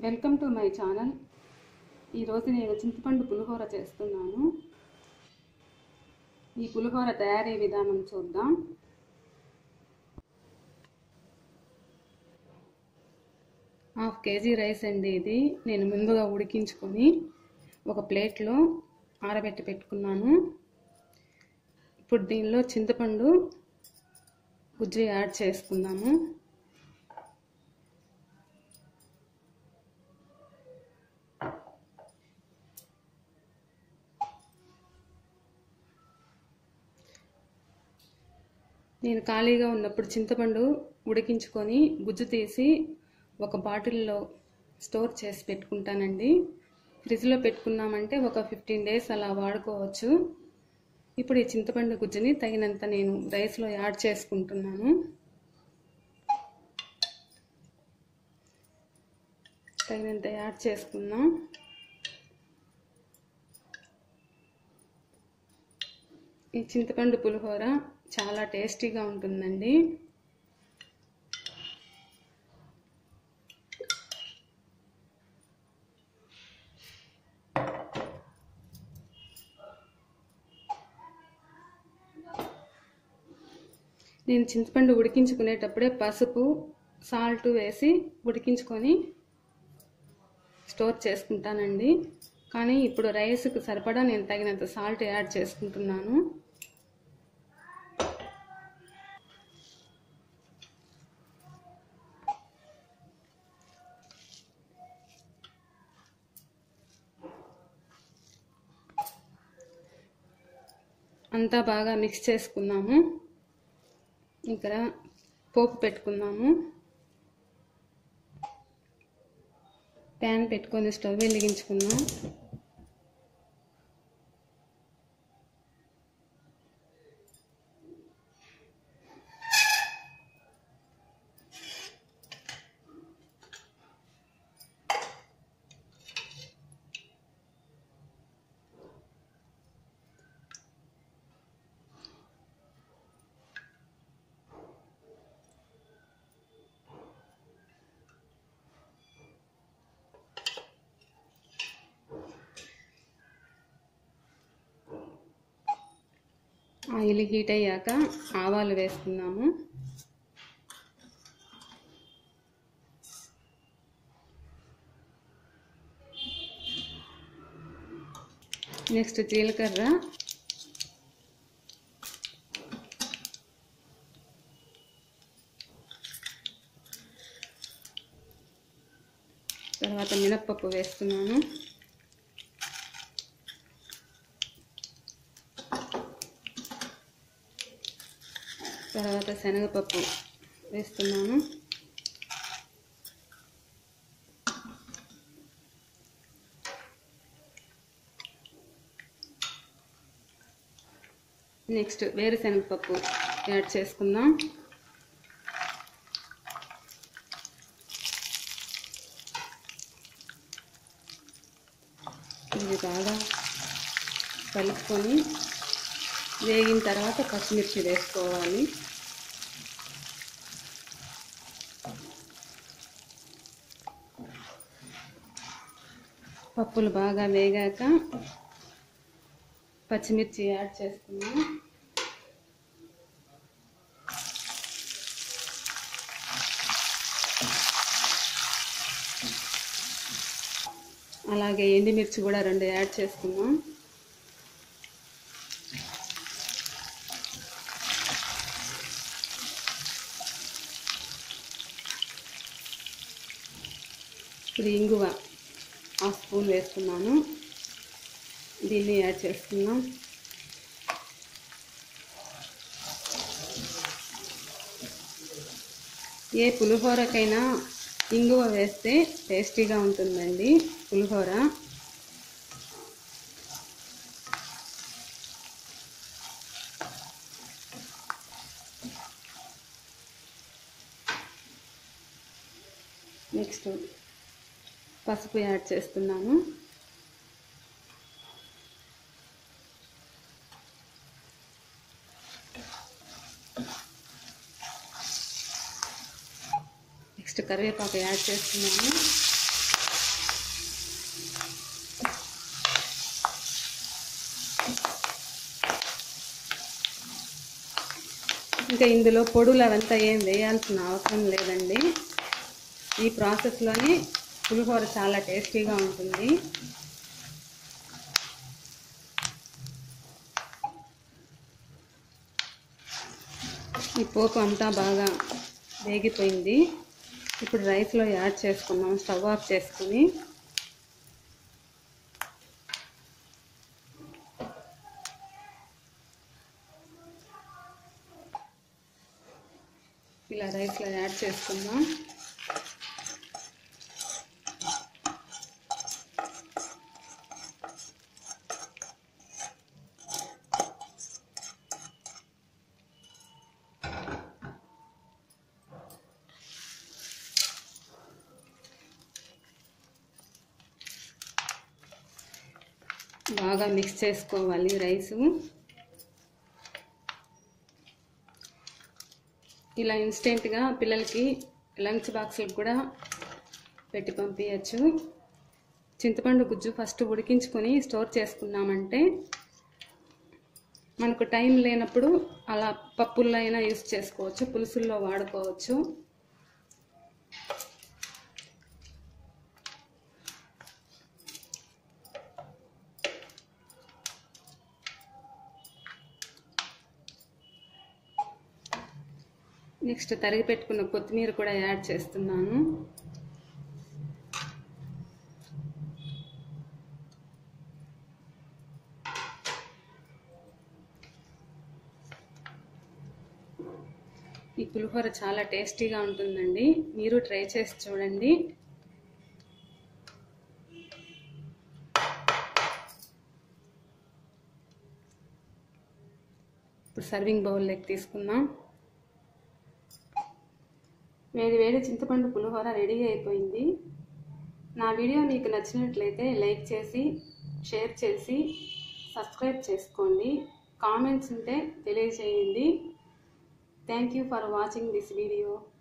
welcome to my channel ఈరోజు నేను చింతపండు పులిహోర చేస్తున్నాను ఈ పులిహోర తయారీ విధానం చూద్దాం హాఫ్ కేజీ రైస్ అండి ఇది నేను ముందుగా ఉడికించుకొని ఒక ప్లేట్లో ఆరబెట్టి పెట్టుకున్నాను ఇప్పుడు దీనిలో చింతపండు గుజ్జు యాడ్ చేసుకుందాము నేను ఖాళీగా ఉన్నప్పుడు చింతపండు ఉడికించుకొని గుజ్జు తీసి ఒక బాటిల్లో స్టోర్ చేసి పెట్టుకుంటానండి ఫ్రిడ్జ్లో పెట్టుకున్నామంటే ఒక ఫిఫ్టీన్ డేస్ అలా వాడుకోవచ్చు ఇప్పుడు ఈ చింతపండు గుజ్జుని తగినంత నేను రైస్లో యాడ్ చేసుకుంటున్నాను తగినంత యాడ్ చేసుకుందాం ఈ చింతపండు పులిహోర చాలా టేస్టీగా ఉంటుందండి నేను చింతపండు ఉడికించుకునేటప్పుడే పసుపు సాల్ట్ వేసి ఉడికించుకొని స్టోర్ చేసుకుంటానండి కానీ ఇప్పుడు రైస్కి సరిపడా నేను తగినంత సాల్ట్ యాడ్ చేసుకుంటున్నాను అంతా బాగా మిక్స్ చేసుకున్నాము ఇక్కడ పోపు పెట్టుకుందాము ప్యాన్ పెట్టుకొని స్టవ్ వెలిగించుకుందాం ఆయిల్ హీట్ అయ్యాక ఆవాలు వేసుకుందాము నెక్స్ట్ జీలకర్ర తర్వాత మినప్పప్పు వేస్తున్నాను తర్వాత శనగపప్పు వేస్తున్నాను నెక్స్ట్ వేరుశనగపప్పు యాడ్ చేసుకుందాం ఇది బాగా కలుపుకొని వేగిన తర్వాత పచ్చిమిర్చి వేసుకోవాలి పప్పులు బాగా వేగాక పచ్చిమిర్చి యాడ్ చేసుకున్నాం అలాగే ఎండుమిర్చి కూడా రెండు యాడ్ చేసుకున్నాం ఇప్పుడు ఇంగువ హాఫ్ స్పూన్ వేస్తున్నాను దీన్ని యాడ్ చేసుకుందాం ఏ పులిహోరకైనా ఇంగువ వేస్తే టేస్టీగా ఉంటుందండి పులిహోర నెక్స్ట్ పసుపు యాడ్ చేస్తున్నాను నెక్స్ట్ కరివేపాకు యాడ్ చేస్తున్నాను ఇంకా ఇందులో పొడులు అవంతా ఏం వేయాల్సిన అవసరం లేదండి ఈ ప్రాసెస్లోనే పులిహోర చాలా టేస్టీగా ఉంటుంది ఈ పోపు అంతా బాగా వేగిపోయింది ఇప్పుడు రైస్లో యాడ్ చేసుకున్నాం స్టవ్ ఆఫ్ చేసుకుని ఇలా రైస్లో యాడ్ చేసుకుందాం బాగా మిక్స్ చేసుకోవాలి రైసు ఇలా ఇన్స్టెంట్గా పిల్లలకి లంచ్ బాక్సులకు కూడా పెట్టి పంపించచ్చు చింతపండు గుజ్జు ఫస్ట్ ఉడికించుకొని స్టోర్ చేసుకున్నామంటే మనకు టైం లేనప్పుడు అలా పప్పుల్లో అయినా యూస్ చేసుకోవచ్చు పులుసుల్లో వాడుకోవచ్చు నెక్స్ట్ తరిగి పెట్టుకున్న కొత్తిమీర కూడా యాడ్ చేస్తున్నాను ఈ పులిహోర చాలా టేస్టీగా ఉంటుందండి మీరు ట్రై చేసి చూడండి ఇప్పుడు సర్వింగ్ బౌల్లోకి తీసుకుందాం వేడి వేడి చింతపండు పులిహోర రెడీ అయిపోయింది నా వీడియో మీకు నచ్చినట్లయితే లైక్ చేసి షేర్ చేసి సబ్స్క్రైబ్ చేసుకోండి కామెంట్స్ ఉంటే తెలియజేయండి thank you for watching this video